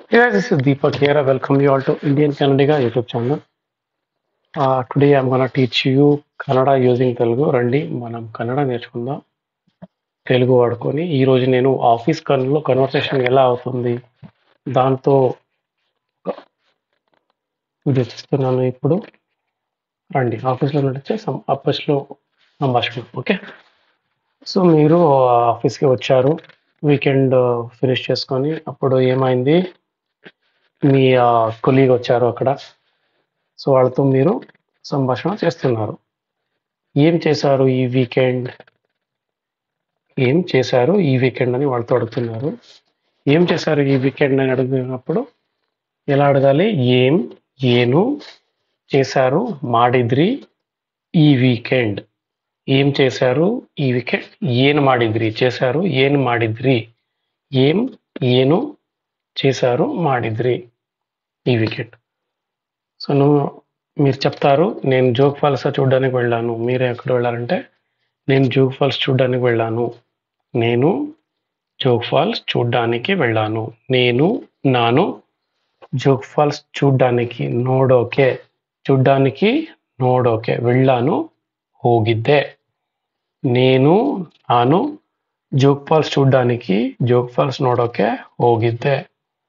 Hey guys, this is Deepak here. I welcome you all to Indian Kannadiga YouTube channel. Uh, today I'm gonna teach you Kannada using Telugu రండి మనం కన్నడ నేర్చుకుందాం తెలుగు వాడుకొని ఈ రోజు నేను office కన్లో conversation ఎలా అవుతుంది దాంతో ఒక వీడియో చేస్తున్నాను ఇప్పుడు రండి ఆఫీస్లో నడిచే సం ఆఫీస్లో సంభాషణ ఓకే సో మీరు ఆఫీస్కి వచ్చారు వీకెండ్ ఫినిష్ చేసుకొని అప్పుడు ఏమైంది మీ కొలీగ్ వచ్చారు అక్కడ సో వాళ్ళతో మీరు సంభాషణ చేస్తున్నారు ఏం చేశారు ఈ వీకెండ్ ఏం చేశారు ఈ వీకెండ్ అని వాళ్ళతో అడుగుతున్నారు ఏం చేశారు ఈ వీకెండ్ అని అడుగుతున్నప్పుడు ఎలా అడగాలి ఏం ఏను చేశారు మాడిద్రి ఈ వీకెండ్ ఏం చేశారు ఈ వీకెండ్ ఏను మాడిద్రి చేశారు ఏను మాడిద్రి ఏం ఏను చేశారు మాడిద్రి ఈ వీకెండ్ సో నువ్వు మీరు చెప్తారు నేను జోగ్ ఫాల్స్ చూడడానికి వెళ్ళాను మీరు ఎక్కడ వెళ్ళారంటే నేను జోగ్ ఫాల్స్ చూడడానికి వెళ్ళాను నేను జోగ్ ఫాల్స్ చూడడానికి వెళ్ళాను నేను నాను జోగ్ ఫాల్స్ చూడడానికి నోడోకే చూడ్డానికి నోడోకే వెళ్ళాను ಹೋಗಿದ್ದೆ నేను ನಾನು ಜೋಗ್ ಫಾಲ್ಸ್ చూడ్డానికి జోగ్ ఫాల్స్ ನೋಡೋಕೆ ಹೋಗಿದ್ದೆ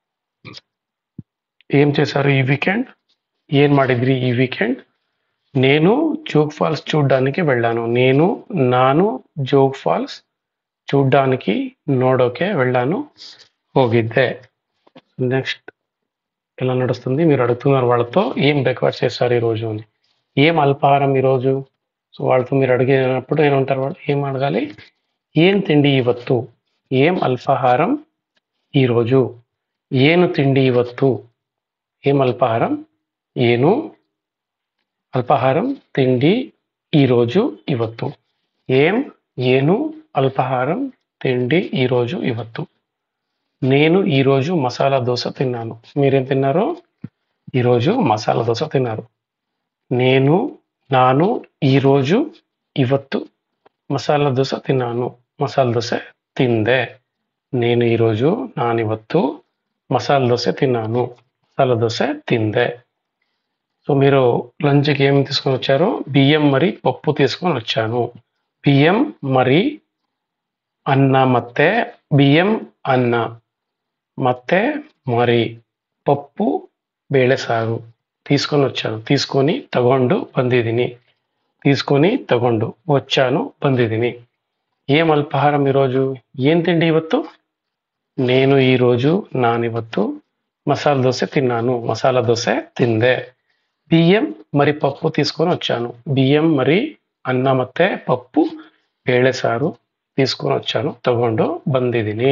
ఏం చేశారు ఈ వీకెండ్ ఏం ಮಾಡಿದ್ರಿ ఈ వీకెండ్ నేను జోగ్ ఫాల్స్ చూడ్డానికి వెళ్ళాను నేను నాను జోగ్ ఫాల్స్ చూడ్డానికి నోడోకే వెళ్ళాను ಹೋಗಿದ್ದೆ నెక్స్ట్ ఎలా నడుస్తుంది మీరు అడుగుతున్నారు వాళ్ళతో ఏం బ్రేక్ఫాస్ట్ చేశారు ఈరోజు అని ఏం అల్పాహారం ఈరోజు సో వాళ్ళతో మీరు అడిగినప్పుడు ఏమంటారు వాళ్ళు ఏం అడగాలి ఏం తిండి ಇವತ್ತು ఏం అల్పాహారం ఈరోజు ఏను తిండి ಇವತ್ತು ఏం అల్పాహారం ఏను అల్పాహారం తిండి ఈరోజు ಇವತ್ತು ఏం ఏను అల్పాహారం తిండి ఈరోజు ಇವತ್ತು నేను ఈరోజు మసాలా దోశ తిన్నాను మీరేం తిన్నారు ఈరోజు మసాలా దోశ తిన్నారు నేను నాను ఈరోజు ಇವತ್ತು మసాలా దోశ తిన్నాను మసాలా దోశ తిందే నేను ఈరోజు నానివత్తు మసాలా దోశ తిన్నాను మసాలా దోశ తిందే సో మీరు లంచ్కి ఏం తీసుకొని వచ్చారు బియ్యం మరి పప్పు తీసుకొని వచ్చాను బియ్యం మరి అన్న ಮತ್ತೆ బియ్యం అన్న ಮತ್ತೆ మరి పప్పు ಬೇಳೆ ಸಾರು తీసుకొని వచ్చాను తీసుకొని ತಗೊಂಡು ಬಂದಿದ್ದೀನಿ తీసుకొని ತಗೊಂಡು వచ్చాను ಬಂದಿದ್ದೀನಿ ఏం అల్పాహారం ఈరోజు ఏం తిండి ಇವತ್ತು నేను ఈరోజు నానివత్తు మసాలా దోశ తిన్నాను మసాలా దోశ తిందే బియ్యం మరి పప్పు తీసుకొని వచ్చాను బియ్యం మరి అన్న ಮತ್ತೆ పప్పు ಬೇಳೆ ಸಾರು తీసుకొని వచ్చాను ತಗೊಂಡು ಬಂದಿದ್ದೀನಿ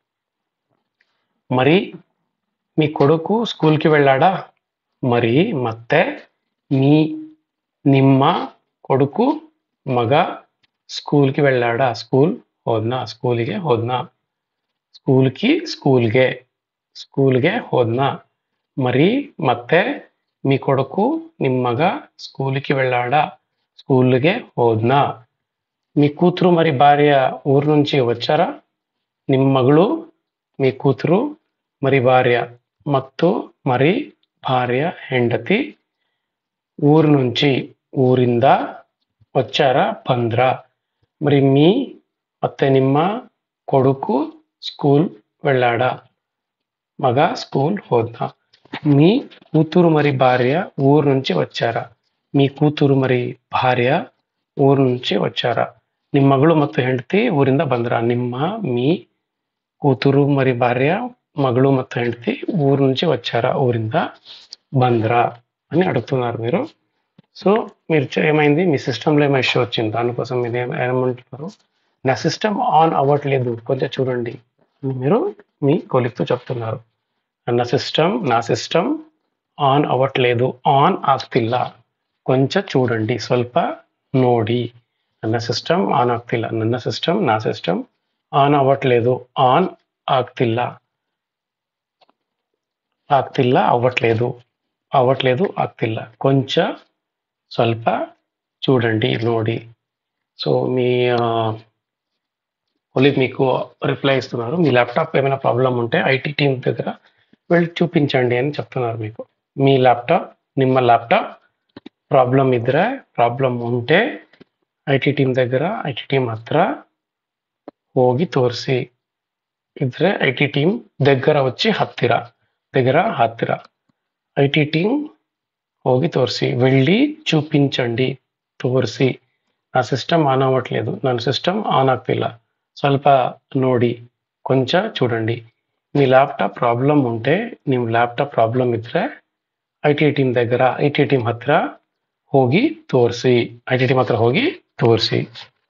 మరి మీ కొడుకు స్కూల్కి వెళ్ళాడా మరి ಮತ್ತೆ మీ ನಿಮ್ಮ కొడుకు మగ ಸ್ಕೂಲ್ಗೆ వెళ్ళాడా స్కూల్ ಹೋದ್ನಾ ಸ್ಕೂಲಿಗೆ ಹೋದ್ನಾ ಸ್ಕೂಲ್కి ಸ್ಕೂಲ್ಗೆ ಸ್ಕೂಲ್ಗೆ ಹೋದ್ನಾ మరి ಮತ್ತೆ మీ కొడుకు ನಿಮ್ಮ మగ స్కూల్కి వెళ్ళాడా స్కూల్ಗೆ ಹೋದ್ನಾ మీ కూతురు మరి భార్య ఊరు నుంచి వచ్చారా ನಿಮ್ಮ మಗಳು మీ కూతురు మరి భార్య ಮತ್ತು మరి భార్య ಹೆಂಡತಿ ఊరు నుంచి ఊರಿಂದ వచ్చారా ಬಂದ್ರಾ మరి మీ ಮತ್ತೆ ನಿಮ್ಮ కొడుకు స్కూల్ వెళ్ళాడా మగ స్కూల్ ಹೋದ್ನಾ మీ కూతురు మరి భార్య ఊరు నుంచి వచ్చారా మీ కూతురు మరి భార్య ఊరు నుంచి వచ్చారా ನಿಮ್ಮ ಮಗಳು ಮತ್ತು ಹೆಂಡತಿ ಊರಿಂದ ಬಂದ್ರ ನಿಮ್ಮ మీ కూతురు మరి భార్య మಗಳು ಮತ್ತು ಹೆಂಡತಿ ఊరు నుంచి వచ్చారా ఊರಿಂದ బంద్రా అని అడుగుతున్నారు మీరు సో మీరు చే- ఏమైంది మీ సిస్టంలో ఏమో ఇష్యూ వచ్చింది దానికోసం మీరు ఏం- ఏమంటున్నారు నా సిస్టమ్ ఆన్ అవ్వట్లేదు కొంచెం చూడండి అని మీరు మీ కొలిక్తో చెప్తున్నారు ನನ್ನ సిస్టమ్ నా సిస్టమ్ ఆన్ అవ్వట్లేదు ఆన్ ಆಗ್ತಿಲ್ಲ కొంచెం చూడండి ಸ್ವಲ್ಪ ನೋಡಿ ನನ್ನ సిస్టమ్ ఆన్ ಆಗ್ತಿಲ್ಲ ನನ್ನ సిస్టమ్ నా సిస్టమ్ ఆన్ అవ్వట్లేదు ఆన్ ಆಗ್ತಿಲ್ಲ ಆಗ್ತಿಲ್ಲ అవ్వట్లేదు అవ్వట్లేదు ಆಗ್ತಿಲ್ಲ కొంచెం ಸ್ವಲ್ಪ చూడండి ನೋಡಿ సో మీ కొలీగ్ మీకు రిప్లై ఇస్తున్నారు మీ ల్యాప్టాప్ ఏమైనా ప్రాబ్లం ఉంటే ఐటీ టీం దగ్గర వెళ్ళి చూపించండి అని చెప్తున్నారు మీకు మీ ಲ್ಯಾಪ್ಟಾಪ್ ನಿಮ್ಮ ಲ್ಯಾಪ್ಟಾಪ್ ಪ್ರಾಬ್ಲಮ್ ಇದ್ರೆ ಪ್ರಾಬ್ಲಮ್ ఉంటే ಐ.ಟಿ ಟೀಮ್ దగ్గర ಐ.ಟಿ ಟೀಮ್ ಹತ್ರ ಹೋಗಿ ತೋರಿಸಿ ಇದ್ರೆ ಐ.ಟಿ ಟೀಮ್ దగ్గర వచ్చి ಹತ್ತಿರ దగ్గర ಹತ್ತಿರ ಐ.ಟಿ ಟೀಮ್ ಹೋಗಿ తోరిసి వెళ్ళి చూపించండి తోರಿಸಿ నా సిస్టమ్ ఆన్ అవ్వట్లేదు ನನ್ನ సిస్టమ్ ఆన్ ಆಗ್ತಿಲ್ಲ ಸ್ವಲ್ಪ ನೋಡಿ ಕೊಂಚ చూడండి మీ ಲ್ಯಾಪ್ಟಾಪ್ ప్రాబ్లం ఉంటే ನಿಮ್ಮ ಲ್ಯಾಪ್ಟಾಪ್ ప్రాబ్లం ఇದ್ರೆ ಐ.ಟಿ ಟೀಮ್ దగ్గర ಐ.ಟಿ ಟೀಮ್ ಹತ್ರ ಹೋಗಿ తోరిసి ఐ.ಟಿ ಟೀಮ್ ಹತ್ರ ಹೋಗಿ తోరిసి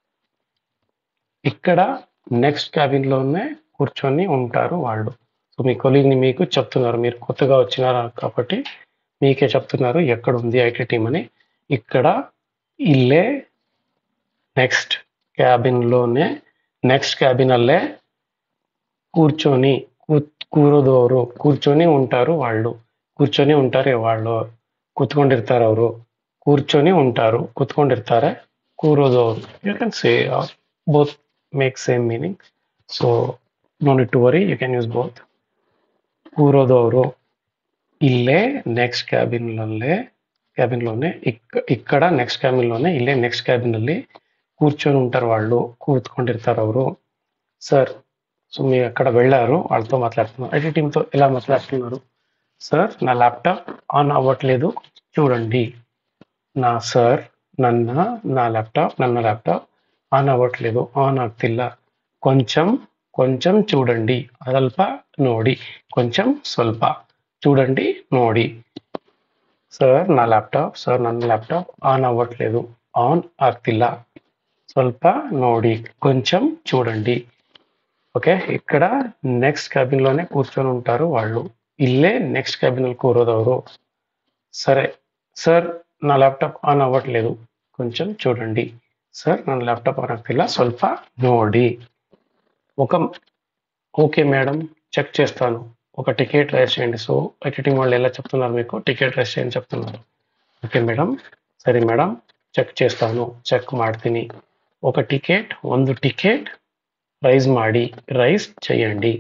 ఇక్కడ నెక్స్ట్ క్యాబిన్ లోనే కూర్చొని ఉంటారు వాళ్ళు సో మీ కొలీగ్ని మీకు చెప్తున్నారు మీరు కొత్తగా వచ్చినారు కాబట్టి మీకే చెప్తున్నారు ఎక్కడ ఉంది ఐటీ టీమ్ అని ఇక్కడ ఇల్లే నెక్స్ట్ క్యాబిన్ లోనే నెక్స్ట్ క్యాబిన్ అల్లే కూర్చొని కూ- ಕೂರೋದವರು కూర్చొని ఉంటారు వాళ్ళు కూర్చొని ఉంటారే వాళ్ళు ಕೂತ್ಕೊಂಡಿರ್ತಾರೆ ಅವರು కూర్చొని ఉంటారు ಕೂತ್ಕೊಂಡಿರ್ತಾರೆ ಕೂರೋದವರು you can say both make same meaning so no need to worry you can use both ಕೂರೋದವರು ಇಲ್ಲೇ ನೆಕ್ಸ್ಟ್ ಕ್ಯಾಬಿನ್ಲಲ್ಲೇ క్యాబిన్లోనే ఇక్క ఇక్కడ నెక్స్ట్ క్యాబిన్లోనే ఇల్లే నెక్స్ట్ క్యాబిನಲ್ಲಿ కూర్చొని ఉంటారు వాళ్ళు కూర్చుಕೊಂಡಿರ್ತಾರೆ ಅವರು సార్ సో మీరు అక్కడ వెళ్ళారు వాళ్ళతో మాట్లాడుతున్నారు ఐటీ టీంతో ఎలా మాట్లాడుతున్నారు సార్ నా ల్యాప్టాప్ ఆన్ అవ్వట్లేదు చూడండి నా ಸರ್ ನನ್ನ నా ಲ್ಯಾಪ್ಟಾಪ್ ನನ್ನ ಲ್ಯಾಪ್ಟಾಪ್ ಆನ್ ಅవ్వట్లేదు ಆನ್ ಆಗ್ತಿಲ್ಲ కొంచెం కొంచెం చూడండి ಸ್ವಲ್ಪ ನೋಡಿ కొంచెం ಸ್ವಲ್ಪ చూడండి ನೋಡಿ ಸರ್ నా ಲ್ಯಾಪ್ಟಾಪ್ ಸರ್ ನನ್ನ ಲ್ಯಾಪ್ಟಾಪ್ ಆನ್ అవ్వట్లేదు ఆన్ ಆಗ್ತಿಲ್ಲ ಸ್ವಲ್ಪ ನೋಡಿ కొంచెం చూడండి ఓకే ఇక్కడ నెక్స్ట్ క్యాబిన్ లోనే కూర్చొని ఉంటారు వాళ్ళు ఇల్లే నెక్స్ట్ క్యాబిన్ కూరోదವರು సరే సార్ నా ల్యాప్టాప్ ఆన్ అవ్వట్లేదు కొంచెం చూడండి సార్ నా ల్యాప్టాప్ ఆన్ ಆಗ್ತಿಲ್ಲ ಸ್ವಲ್ಪ ನೋಡಿ ఒక ఓకే మేడం చెక్ చేస్తాను ఒక టికెట్ రైస్ చేయండి సో ఐటీ వాళ్ళు ఎలా చెప్తున్నారు మీకు టికెట్ రైస్ చేయండి చెప్తున్నారు ఓకే మేడం సరే మేడం ಚೆಕ್ చేస్తాను ಚೆಕ್ ಮಾಡ್ತೀನಿ ఒక టికెట్ ಒಂದು టికెట్ రైజ్ ಮಾಡಿ రైస్ చేయండి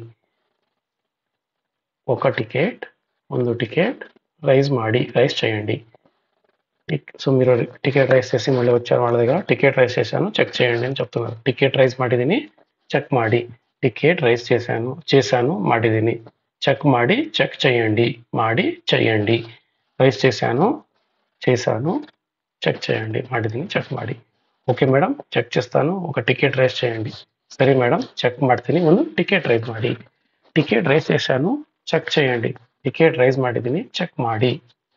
ఒక టికెట్ ಒಂದು టికెట్ రైజ్ ಮಾಡಿ రైస్ చేయండి టిక్- సో మీరు టికెట్ రైస్ చేసి మళ్ళీ వచ్చారు వాళ్ళ దగ్గర టికెట్ రైస్ చేశాను చెక్ చేయండి అని చెప్తున్నారు టికెట్ రైస్ ಮಾಡಿದ್ದೀನಿ చెక్ ಮಾಡಿ టికెట్ రైస్ చేశాను చేశాను ಮಾಡಿದ್ದೀನಿ చెక్ ಮಾಡಿ చెక్ చేయండి ಮಾಡಿ చేయండి రైస్ చేశాను చేశాను చెక్ చేయండి ಮಾಡಿದ್ದೀನಿ చెక్ ಮಾಡಿ ఓకే మేడం చెక్ చేస్తాను ఒక టికెట్ రైస్ చేయండి సరే మేడం చెక్ ಮಾಡ್ತೀನಿ ಒಂದು టికెట్ రైಸ್ ಮಾಡಿ టికెట్ రైస్ చేశాను చెక్ చేయండి టికెట్ రైస్ ಮಾಡಿದ್ದೀನಿ చెక్ ಮಾಡಿ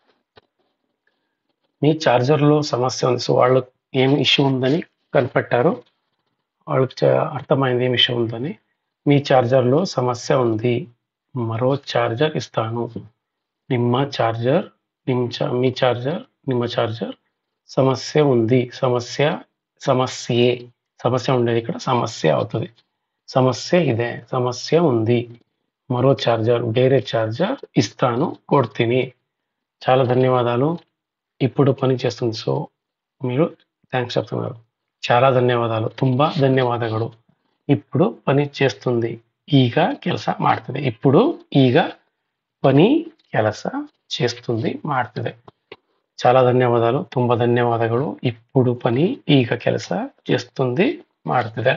మీ ఛార్జర్లో సమస్య ఉంది సో వాళ్ళు ఏం ఇష్యూ ఉందని కనిపెట్టారు వాళ్ళకి చ- అర్థమైంది ఏం ఇష్యూ ఉందని మీ ఛార్జర్లో సమస్య ఉంది మరో ఛార్జర్ ఇస్తాను ನಿಮ್ಮ ఛార్జర్ ನಿಮ್ಮ చ- మీ ఛార్జర్ ನಿಮ್ಮ ఛార్జర్ సమస్య ఉంది సమస్య సమస్యే సమస్య ఉండేది ఇక్కడ సమస్య అవుతుంది సమస్య ఇదే సమస్య ఉంది మరో ఛార్జర్ వేరే ఛార్జర్ ఇస్తాను కొಡ್ತೀನಿ చాలా ధన్యవాదాలు ఇప్పుడు పని చేస్తుంది సో మీరు థ్యాంక్స్ చెప్తున్నారు చాలా ధన్యవాదాలు ತುಂಬಾ ధన్యవాదಗಳು ఇప్పుడు పని చేస్తుంది ಈಗ ಕೆಲಸ ಮಾಡ್ತಿದೆ ఇప్పుడు ಈಗ పని ಕೆಲಸ చేస్తుంది ಮಾಡ್ತಿದೆ చాలా ధన్యవాదాలు ತುಂಬಾ ధన్యవాದಗಳು ఇప్పుడు పని ಈಗ ಕೆಲಸ చేస్తుంది ಮಾಡ್ತಿದೆ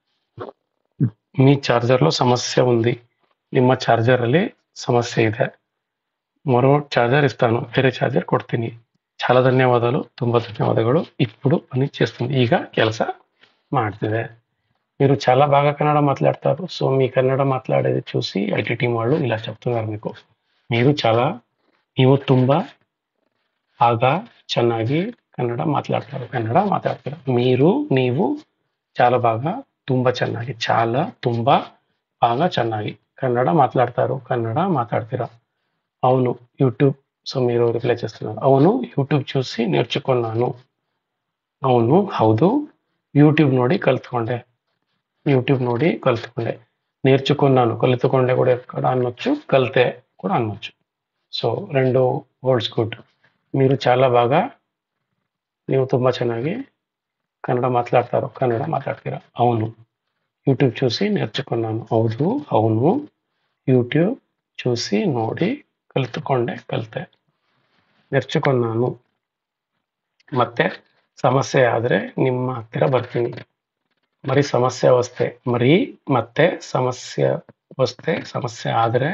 మీ ಚಾರ್ಜರ್లో సమస్య ఉంది ನಿಮ್ಮ ಚಾರ್ಜರಲ್ಲಿ ಸಮಸ್ಯೆ ಇದೆ మరో ಚಾರ್ಜರ್ ఇస్తాను వేరే ಚಾರ್ಜರ್ ಕೊಡ್ತೀನಿ చాలా ధన్యవాదాలు ತುಂಬಾ ధన్యవాದಗಳು ఇప్పుడు పని చేస్తుంది ಈಗ ಕೆಲಸ ಮಾಡ್ತಿದೆ మీరు చాలా బాగా కన్నడ మాట్లాడతారు సో మీ కన్నడ మాట్లాడేది చూసి ఐటీ టీం వాళ్ళు ఇలా చెప్తున్నారు మీకు మీరు చాలా ನೀವು ತುಂಬಾ బాగా ಚೆನ್ನಾಗಿ కన్నడ మాట్లాడతారు కన్నడ మాట్లాడతారు మీరు నీవు చాలా బాగా ತುಂಬಾ ಚೆನ್ನಾಗಿ చాలా ತುಂಬಾ బాగా ಚೆನ್ನಾಗಿ కన్నడ మాట్లాడతారు కన్నడ మాట్లాడతారా అవును యూట్యూబ్ సో మీరు రిప్లై చేస్తున్నారు అవును యూట్యూబ్ చూసి నేర్చుకున్నాను అవును ಹೌದು ಯೂಟ್ಯೂಬ್ ನೋಡಿ ಕಲ್ತ್ಕೊಂಡೆ యూట్యూబ్ ನೋಡಿ ಕಲ್ತ್ಕೊಂಡೆ నేర్చుకున్నాను కలుతుకొండే కూడా ఎక్కడ అనొచ్చు కలితే కూడా అనొచ్చు సో రెండు వర్డ్స్ గుడ్ మీరు చాలా బాగా ನೀವು ತುಂಬಾ ಚೆನ್ನಾಗಿ కన్నడ మాట్లాడతారు కన్నడ మాట్లాడతారా అవును యూట్యూబ్ చూసి నేర్చుకున్నాను ಹೌದು అవును యూట్యూబ్ చూಸಿ ನೋಡಿ ಕಲಿತುಕೊಂಡೆ ಕಲಿತೆ ನೆರ್ಚಿಕೊಂಡಾನು ಮತ್ತೆ ಸಮಸ್ಯೆ ಆದರೆ ನಿಮ್ಮ ಹತ್ತಿರ ಬರ್ತೀನಿ మరి సమస్య వస్తే మరి ಮತ್ತೆ సమస్య వస్తే సమస్య ಆದರೆ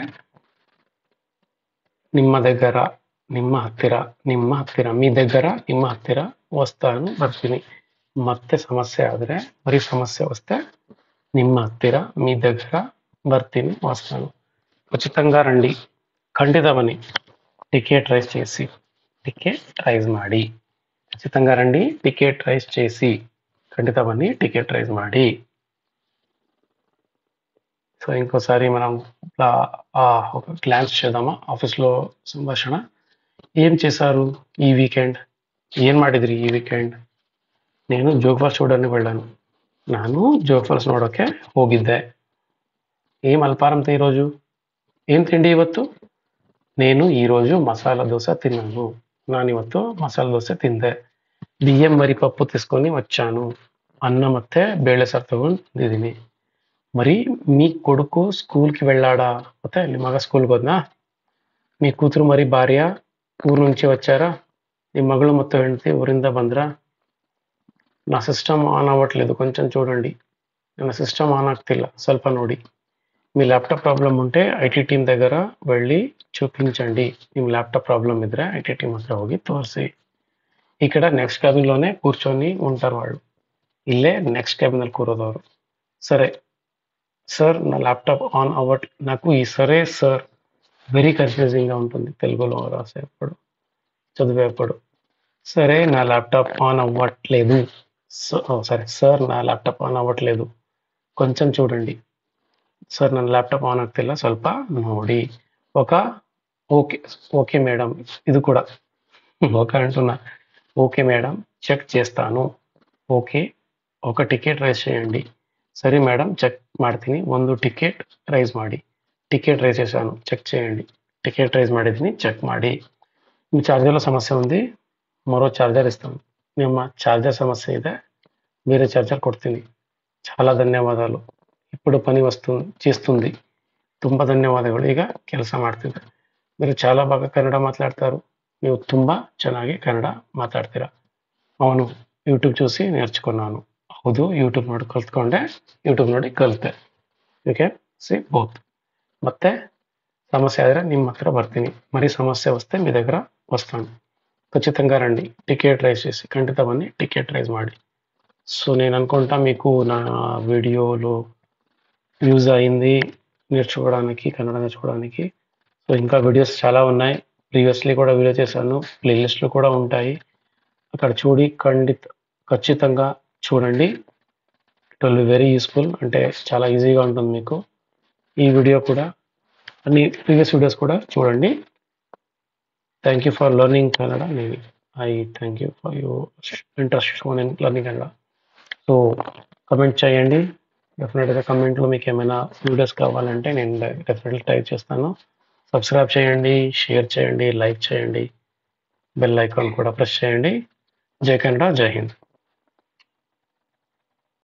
ನಿಮ್ಮ దగ్గర ನಿಮ್ಮ ಹತ್ತಿರ ನಿಮ್ಮ ಹತ್ತಿರ మీ దగ్గర ನಿಮ್ಮ ಹತ್ತಿರ వస్తాను ಬರ್ತೀನಿ ಮತ್ತೆ సమస్య ಆದರೆ మరి సమస్య వస్తే ನಿಮ್ಮ ಹತ್ತಿರ మీ దగ్గర ಬರ್ತೀನಿ వస్తాను ఉచితంగా రండి ఖండిత బని టికెట్ రైస్ చేసి టికెట్ రైస్ ಮಾಡಿ ఖచ్చితంగా రండి టికెట్ రైస్ చేసి ఖండిత బని టికెట్ రైస్ ಮಾಡಿ సో ఇంకోసారి మనం ఇట్లా ఆ, ఒక గ్లాన్స్ చేద్దామా ఆఫీస్లో సంభాషణ ఏం చేశారు ఈ వీకెండ్ ಏನ್ ಮಾಡಿದ್ರಿ ಈ ವೀಕೆಂಡ್ నేను ಜೋಗ್ ಫಾಲ್ಸ್ చూడడానికి వెళ్ళాను ನಾನು ಜೋಗ್ ಫಾಲ್ಸ್ ನೋಡೋಕೆ ಹೋಗಿದ್ದೆ ఏం అల్పారంతో ఈరోజు ఏం తిండి ಇವತ್ತು నేను ఈరోజు మసాలా దోశ తిన్నాను ನಾನು ಇವತ್ತು మసాలా దోశ తింದೆ బియ్యం మరి పప్పు తీసుకొని వచ్చాను అన్నం ಮತ್ತೆ ಬೇಳೆ ಸಾರು ತಗೊಂಡು ಬಂದಿದ್ದೀನಿ మరి మీ కొడుకు స్కూల్కి వెళ్ళాడా ಮತ್ತೆ ನಿಮ್ಮ మగ స్కూల్కి ಹೋದ್ನಾ మీ కూతురు మరి భార్య ఊరు నుంచి వచ్చారా మీ మಗಳು ಮತ್ತು ಹೆಂಡತಿ ಊರಿಂದ ಬಂದ್ರಾ నా సిస్టమ్ ఆన్ అవ్వట్లేదు కొంచెం చూడండి ನನ್ನ సిస్టమ్ ఆన్ ಆಗ್ತಿಲ್ಲ ಸ್ವಲ್ಪ ನೋಡಿ మీ ల్యాప్టాప్ ప్రాబ్లం ఉంటే ఐటీ టీం దగ్గర వెళ్ళి చూపించండి మీ ల్యాప్టాప్ ప్రాబ్లం ఇద్దరే ఐటీ టీం దగ్గర ಹೋಗಿ తోరిసి ఇక్కడ నెక్స్ట్ క్యాబిన్లోనే కూర్చొని ఉంటారు వాళ్ళు ఇల్లే నెక్స్ట్ క్యాబిన్ కూరోదವರು సరే సార్ నా ల్యాప్టాప్ ఆన్ అవ్వట్ నాకు ఈ సరే సార్ వెరీ కన్ఫ్యూజింగ్గా ఉంటుంది తెలుగులో రాసేప్పుడు చదివేప్పుడు సరే నా ల్యాప్టాప్ ఆన్ అవ్వట్లేదు స- ఓ, సరే సార్ నా ల్యాప్టాప్ ఆన్ అవ్వట్లేదు కొంచెం చూడండి ಸರ್ ನನ್ನ ಲ್ಯಾಪ್ಟಾಪ್ ಆನ್ ಆಗ್ತಿಲ್ಲ ಸ್ವಲ್ಪ ನೋಡಿ ఒక ఓకే ఓకే మేడం ఇది కూడా ఓకే అంటున్నా ఓకే మేడం చెక్ చేస్తాను ఓకే ఒక ಟಿಕೆಟ್ ರೈಸ್ చేయండి సరే మేడం చెక్ ಮಾಡ್ತೀನಿ ಒಂದು ಟಿಕೆಟ್ ರೈಸ್ ಮಾಡಿ టికెట్ రైజ్ చేశాను చెక్ చేయండి టికెట్ రైజ్ ಮಾಡಿದ್ದೀನಿ చెక్ ಮಾಡಿ మీ ఛార్జర్లో సమస్య ఉంది మరో ఛార్జర్ ఇస్తాను ನಿಮ್ಮ ఛార్జర్ సమస్య ಇದೆ ಬೇರೆ ఛార్జర్ ಕೊಡ್ತೀನಿ చాలా ధన్యవాదాలు ఇప్పుడు పని వస్తుంది చేస్తుంది ತುಂಬ ಧನ್ಯವಾದಗಳು ಈಗ ಕೆಲಸ ಮಾಡ್ತಿದ್ದೆ మీరు చాలా బాగా కన్నಡ మాట్లాడతారు ನೀವು ತುಂಬ ಚೆನ್ನಾಗಿ ಕನ್ನಡ ಮಾತಾಡ್ತೀರಾ ಅವನು ಯೂಟ್ಯೂಬ್ చూసి నేర్చుకున్నాను ಹೌದು ಯೂಟ್ಯೂಬ್ ನೋಡಿ ಕಲ್ತ್ಕೊಂಡೆ ಯೂಟ್ಯೂಬ್ ನೋಡಿ ಕಲಿತೆ ಓಕೆ ಸಿ ಬೋತ್ ಮತ್ತೆ సమస్య ಆದರೆ ನಿಮ್ಮ హత్ర ಬರ್ತೀನಿ మరి సమస్య వస్తే మీ దగ్గర వస్తాను ఖచ్చితంగా రండి టికెట్ రైజ్ చేసి ఖండిత బన్ని టికెట్ రైజ్ ಮಾಡಿ సో నేను అనుకుంటా మీకు నా వీడియోలో యూజ్ అయింది నేర్చుకోవడానికి కన్నడ నేర్చుకోవడానికి సో ఇంకా వీడియోస్ చాలా ఉన్నాయి ప్రీవియస్లీ కూడా వీడియో చేశాను ప్లేలిస్ట్లు కూడా ఉంటాయి అక్కడ చూడి ఖండిత ఖచ్చితంగా చూడండి it will be very useful అంటే చాలా ఈజీగా ఉంటుంది మీకు ఈ వీడియో కూడా అన్ని ప్రీవియస్ వీడియోస్ కూడా చూడండి thank you for learning Kannada నేను I thank you for your interest shown in learning Kannada so comment చేయండి డెఫినెట్గా కమెంట్లో మీకు ఏమైనా వీడియోస్ కావాలంటే నేను డెఫినెట్లీ టైప్ చేస్తాను సబ్స్క్రైబ్ చేయండి షేర్ చేయండి లైక్ చేయండి బెల్ ఐకాన్ కూడా ప్రెస్ చేయండి జై కన్నడ జై హింద్